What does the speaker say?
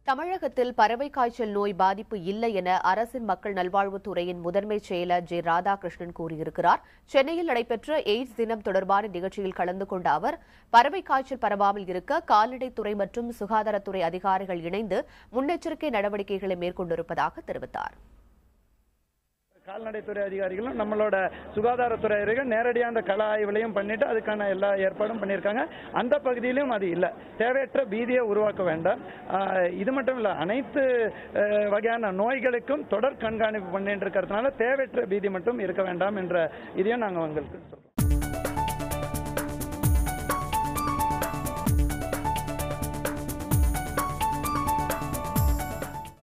தமிழகத்தில் பறவை காய்ச்சல் நோய் பாதிப்பு இல்லை என அரசின் மக்கள் நல்வாழ்வுத்துறையின் முதன்மை செயலர் ஜே ராதாகிருஷ்ணன் கூறியிருக்கிறார் சென்னையில் நடைபெற்ற எய்ட்ஸ் தினம் தொடர்பான நிகழ்ச்சியில் கலந்து கொண்ட அவர் பறவை காய்ச்சல் பரவாமல் இருக்க கால்நடைத்துறை மற்றும் சுகாதாரத்துறை அதிகாரிகள் இணைந்து முன்னெச்சரிக்கை நடவடிக்கைகளை மேற்கொண்டிருப்பதாக தெரிவித்தார் கால்நடைத்துறை அதிகாரிகளும் நம்மளோட சுகாதாரத்துறை அதிகாரிகள் நேரடியாக அந்த கள ஆய்வுலையும் பண்ணிட்டு அதுக்கான எல்லா ஏற்பாடும் பண்ணியிருக்காங்க அந்த பகுதியிலும் அது இல்லை தேவையற்ற பீதியை உருவாக்க வேண்டாம் ஆஹ் இது மட்டும் இல்லை அனைத்து ஆஹ் வகையான நோய்களுக்கும் தொடர் கண்காணிப்பு பண்ணிட்டு இருக்கிறதுனால தேவையற்ற பீதி மட்டும் இருக்க வேண்டாம் என்ற இதையும் நாங்கள் உங்களுக்கு சொல்றோம்